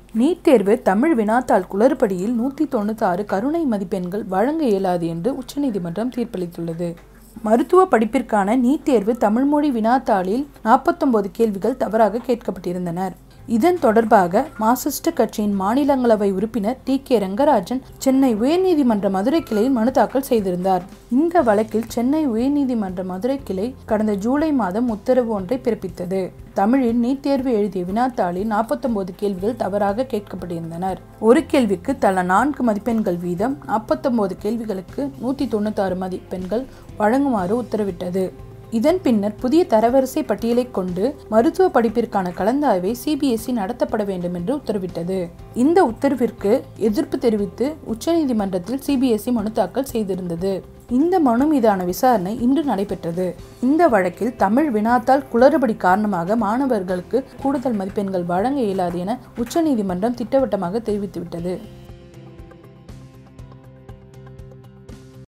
NEET தேர்வு தமிழ் வினாத்தாள் குளறுபடியில் நூற்றி தொண்ணூத்தாறு கருணை மதிப்பெண்கள் வழங்க இயலாது என்று உச்சநீதிமன்றம் தீர்ப்பளித்துள்ளது மருத்துவ படிப்பிற்கான நீட் தேர்வு தமிழ்மொழி வினாத்தாளில் நாற்பத்தொன்பது கேள்விகள் தவறாக கேட்கப்பட்டிருந்தனர் இதன் தொடர்பாக மார்க்சிஸ்ட் கட்சியின் மாநிலங்களவை உறுப்பினர் டி கே ரங்கராஜன் சென்னை உயர்நீதிமன்ற மதுரை கிளையில் மனு தாக்கல் செய்திருந்தார் இந்த வழக்கில் சென்னை உயர்நீதிமன்ற மதுரை கிளை கடந்த ஜூலை மாதம் உத்தரவு ஒன்றை பிறப்பித்தது தமிழில் நீட் தேர்வு எழுதிய வினாத்தாளில் நாற்பத்தொன்பது கேள்விகள் தவறாக கேட்கப்பட்டிருந்தனர் ஒரு கேள்விக்கு தலா நான்கு மதிப்பெண்கள் வீதம் நாற்பத்தொன்பது கேள்விகளுக்கு நூற்றி தொண்ணூத்தாறு மதிப்பெண்கள் வழங்குமாறு உத்தரவிட்டது இதன் பின்னர் புதிய தரவரிசை பட்டியலை கொண்டு மருத்துவ படிப்பிற்கான கலந்தாய்வை சிபிஎஸ்இ நடத்தப்பட வேண்டும் என்று உத்தரவிட்டது இந்த உத்தரவிற்கு எதிர்ப்பு தெரிவித்து உச்சநீதிமன்றத்தில் சிபிஎஸ்இ மனு தாக்கல் செய்திருந்தது இந்த மனு மீதான விசாரணை இன்று நடைபெற்றது இந்த வழக்கில் தமிழ் வினாத்தால் குளறுபடி காரணமாக மாணவர்களுக்கு கூடுதல் மதிப்பெண்கள் வழங்க இயலாது என உச்சநீதிமன்றம் திட்டவட்டமாக தெரிவித்துவிட்டது